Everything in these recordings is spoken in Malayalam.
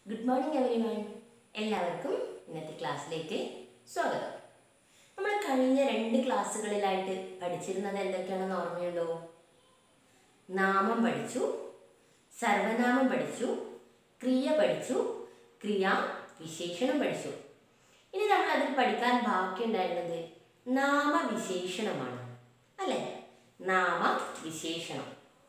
ഗുഡ് മോർണിംഗ് എവരി വൺ എല്ലാവർക്കും ഇന്നത്തെ ക്ലാസ്സിലേക്ക് സ്വാഗതം നമ്മൾ കഴിഞ്ഞ രണ്ട് ക്ലാസ്സുകളിലായിട്ട് പഠിച്ചിരുന്നത് എന്തൊക്കെയാണെന്ന് ഓർമ്മയുണ്ടോ നാമം പഠിച്ചു സർവനാമം പഠിച്ചു ക്രിയ പഠിച്ചു ക്രിയ വിശേഷണം പഠിച്ചു ഇനി നമ്മൾ അതിൽ പഠിക്കാൻ ബാക്കിയുണ്ടായിരുന്നത് നാമവിശേഷണമാണ് അല്ലേ നാമവിശേഷണം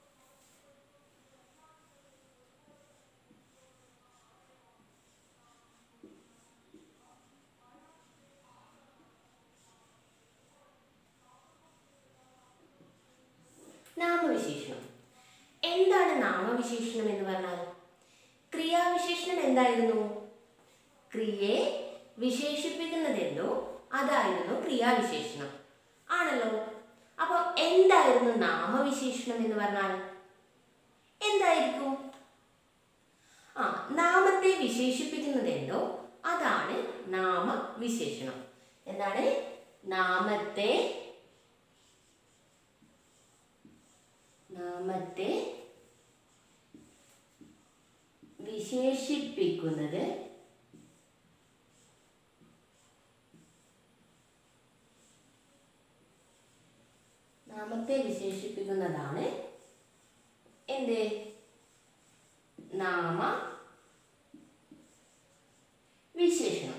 നാമവിശേഷണം എന്താണ് നാമവിശേഷണം എന്ന് പറഞ്ഞാൽ ക്രിയാവിശേഷണം എന്തായിരുന്നു ക്രിയയെ വിശേഷിപ്പിക്കുന്നതെന്തോ അതായിരുന്നു ക്രിയാവിശേഷണം ആണല്ലോ അപ്പോൾ എന്തായിരുന്നു നാമവിശേഷണം എന്ന് പറഞ്ഞാൽ എന്തായിരിക്കും ആ നാമത്തെ വിശേഷിപ്പിക്കുന്നതെന്തോ അതാണ് നാമവിശേഷണം എന്താണ് നാമത്തെ നാമത്തെ വിശേഷിപ്പിക്കുന്നത് നാമത്തെ വിശേഷിപ്പിക്കുന്നതാണ് എന്ത് നാമ വിശേഷണം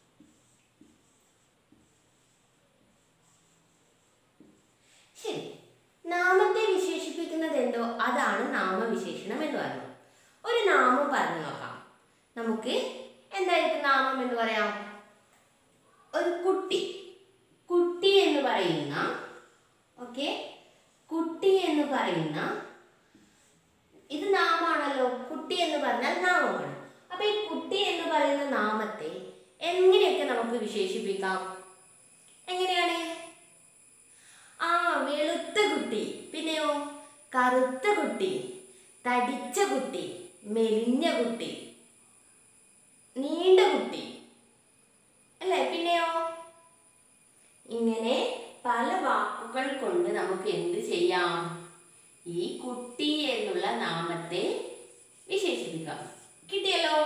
ശരി നാമത്തെ വിശേഷിപ്പിക്കുന്നത് എന്തോ അതാണ് നാമവിശേഷണം എന്ന് പറഞ്ഞു ഒരു നാമം പറഞ്ഞു നോക്കാം നമുക്ക് എന്തായിരിക്കും നാമം എന്ന് പറയാം ഒരു കുട്ടി കുട്ടി എന്ന് പറയുന്ന ഓക്കെ കുട്ടി എന്ന് പറയുന്ന ഇത് നാമാണല്ലോ കുട്ടി എന്ന് പറഞ്ഞാൽ നാമമാണ് അപ്പൊ ഈ കുട്ടി എന്ന് പറയുന്ന നാമത്തെ എങ്ങനെയൊക്കെ നമുക്ക് വിശേഷിപ്പിക്കാം എങ്ങനെയാണ് ആ വെളുത്ത കുട്ടി പിന്നെയോ കറുത്ത കുട്ടി തടിച്ച കുട്ടി മെലിഞ്ഞ കുട്ടി നീണ്ട കുട്ടി അല്ലേ പിന്നെയോ ഇങ്ങനെ പല വാക്കുകൾ കൊണ്ട് നമുക്ക് എന്ത് ചെയ്യാം ഈ കുട്ടി എന്നുള്ള നാമത്തെ വിശേഷിപ്പിക്കാം കിട്ടിയല്ലോ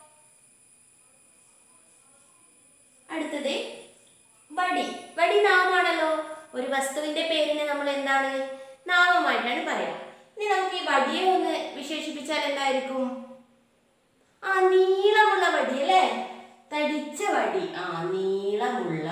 അടുത്തത് വടി വടി നാമാണല്ലോ ഒരു വസ്തുവിന്റെ പേരിനെ നമ്മൾ എന്താണ് നാമമായിട്ടാണ് പറയാം ഇനി നമുക്ക് ഈ വടിയെ ഒന്ന് വിശേഷിപ്പിച്ചാൽ എന്തായിരിക്കും ആ നീളമുള്ള വടി അല്ലേ തടിച്ച വടി ആ നീളമുള്ള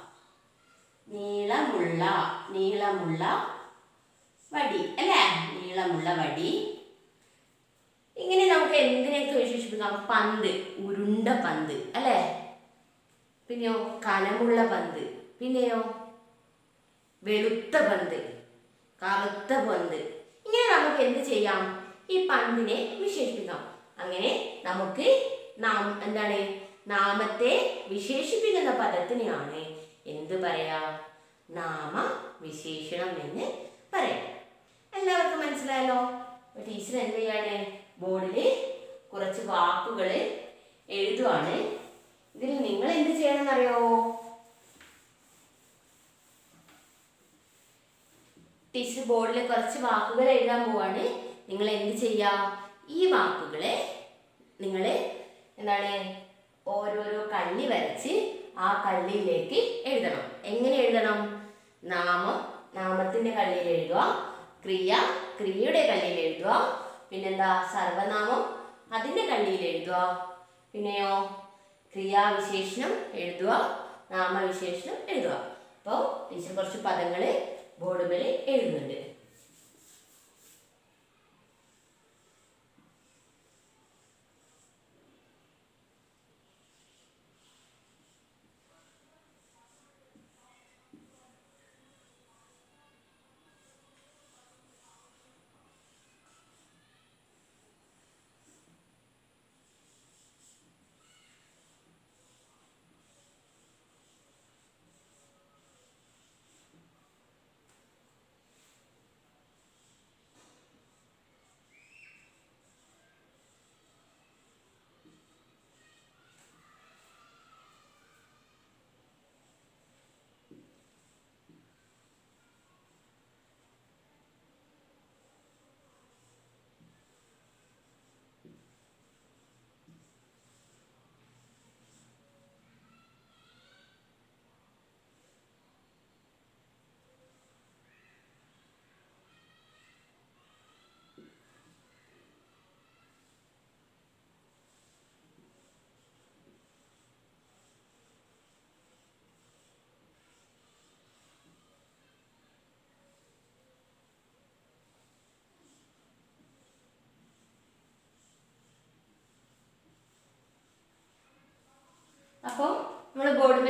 നീളമുള്ള നീളമുള്ള വടി അല്ലേ നീളമുള്ള വടി ഇങ്ങനെ നമുക്ക് എന്തിനെയൊക്കെ വിശേഷിപ്പിക്കാം പന്ത് ഉരുണ്ട പന്ത് അല്ലേ പിന്നെയോ കനമുള്ള പന്ത് പിന്നെയോ വെളുത്ത പന്ത് കറുത്ത പന്ത് ഇങ്ങനെ നമുക്ക് എന്ത് ചെയ്യാം ഈ പന്തിനെ വിശേഷിപ്പിക്കാം അങ്ങനെ നമുക്ക് നാം എന്താണ് നാമത്തെ വിശേഷിപ്പിക്കുന്ന പദത്തിനെയാണ് എന്ത് പറയാ നാമ വിശേഷണം എന്ന് പറയാം എല്ലാവർക്കും മനസ്സിലായല്ലോ അപ്പൊ ടീച്ചർ എന്ത് ചെയ്യാണ് ബോർഡിൽ കുറച്ച് വാക്കുകൾ എഴുതുവാണ് ഇതിൽ നിങ്ങൾ എന്ത് ചെയ്യണം എന്നറിയോ ടീച്ചർ ബോർഡിൽ കുറച്ച് വാക്കുകൾ എഴുതാൻ പോവാണ് നിങ്ങൾ എന്ത് ചെയ്യാ ഈ വാക്കുകളെ നിങ്ങൾ എന്താണ് ഓരോരോ കള്ളി വരച്ച് ആ കള്ളിയിലേക്ക് എഴുതണം എങ്ങനെ എഴുതണം നാമം നാമത്തിന്റെ കള്ളിയിൽ എഴുതുക ക്രിയ ക്രിയയുടെ കള്ളിയിൽ എഴുതുക പിന്നെന്താ സർവനാമം അതിന്റെ കള്ളിയിൽ എഴുതുക പിന്നെയോ ക്രിയാവിശേഷണം എഴുതുക നാമവിശേഷണം എഴുതുക അപ്പോൾ ടീച്ചർ കുറച്ച് പദങ്ങൾ ബോർഡ് മേലെ എഴുതുന്നുണ്ട്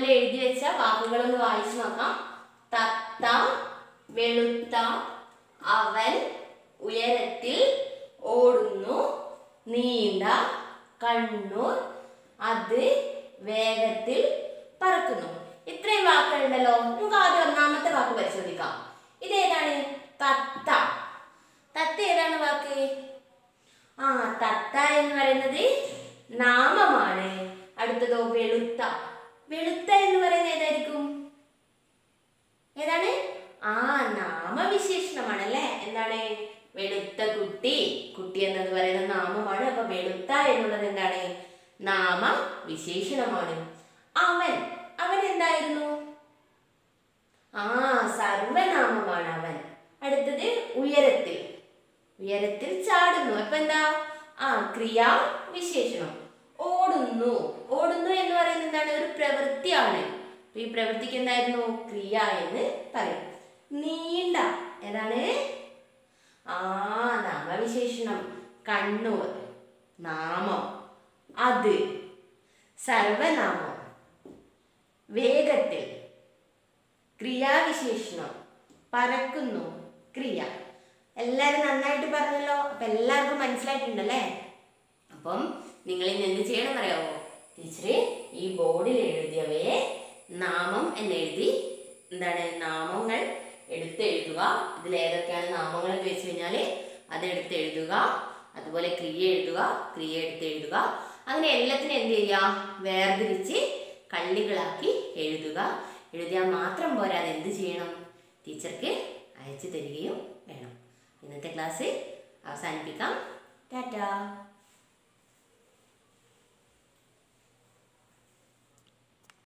ബോർഡിൽ എഴുതി വെച്ച വാക്കുകളൊന്ന് വായിച്ചു നോക്കാം തത്ത വെളുത്ത അവൻ ഉയരത്തിൽ ഓടുന്നു നീണ്ട കണ്ണൂർ അത് വേഗത്തിൽ പറക്കുന്നു ഇത്രയും വാക്കുകളുണ്ടല്ലോ നമുക്ക് ആദ്യം ഒന്നാമത്തെ വാക്ക് പരിശോധിക്കാം ഇതേതാണ് തത്ത തത്ത ഏതാണ് വാക്ക് ആ തത്ത എന്ന് പറയുന്നത് നാമമാണ് അടുത്തതോ വെളുത്ത വെളുത്ത എന്ന് പറയുന്നത് ഏതായിരിക്കും ഏതാണ് ആ നാമവിശേഷണമാണ് അല്ലേ എന്താണ് വെളുത്ത കുട്ടി കുട്ടി എന്നത് പറയുന്ന നാമമാണ് അപ്പൊ വെളുത്ത എന്നുള്ളത് എന്താണ് നാമ വിശേഷണമാണ് അവൻ അവൻ എന്തായിരുന്നു ആ സർവനാമമാണ് അവൻ അടുത്തത് ഉയരത്തിൽ ഉയരത്തിൽ ചാടുന്നു അപ്പൊ എന്താ ആ ക്രിയാ വിശേഷണം ഓടുന്നു ഓടുന്നു എന്ന് പറയുന്നത് എന്താണ് ഒരു പ്രവൃത്തിയാണ് അപ്പൊ ഈ പ്രവൃത്തിക്ക് എന്തായിരുന്നു ക്രിയ എന്ന് പറയും നീണ്ട ഏതാണ് ആ നാമവിശേഷണം കണ്ണൂർ നാമം അത് സർവനാമം വേഗത്തിൽ ക്രിയാവിശേഷണം പറക്കുന്നു ക്രിയ എല്ലാവരും നന്നായിട്ട് പറഞ്ഞല്ലോ അപ്പൊ എല്ലാവർക്കും മനസ്സിലായിട്ടുണ്ടല്ലേ അപ്പം നിങ്ങൾ ഇന്ന് എന്ത് ചെയ്യണം അറിയാവോ ടീച്ചറ് ഈ ബോർഡിൽ എഴുതിയവയെ നാമം എന്നെഴുതി എന്താണ് നാമങ്ങൾ എടുത്ത് എഴുതുക ഇതിൽ ഏതൊക്കെയാണ് നാമങ്ങൾ എന്ന് വെച്ച് കഴിഞ്ഞാൽ അത് എടുത്ത് എഴുതുക അതുപോലെ ക്രിയ എഴുതുക ക്രിയ എടുത്ത് എഴുതുക അങ്ങനെ എല്ലാത്തിനും എന്ത് ചെയ്യുക വേർതിരിച്ച് കള്ളികളാക്കി എഴുതുക എഴുതിയാൽ മാത്രം പോരാ അത് എന്ത് ചെയ്യണം ടീച്ചർക്ക് അയച്ചു തരികയും വേണം ഇന്നത്തെ ക്ലാസ് അവസാനിപ്പിക്കാം ടാറ്റാ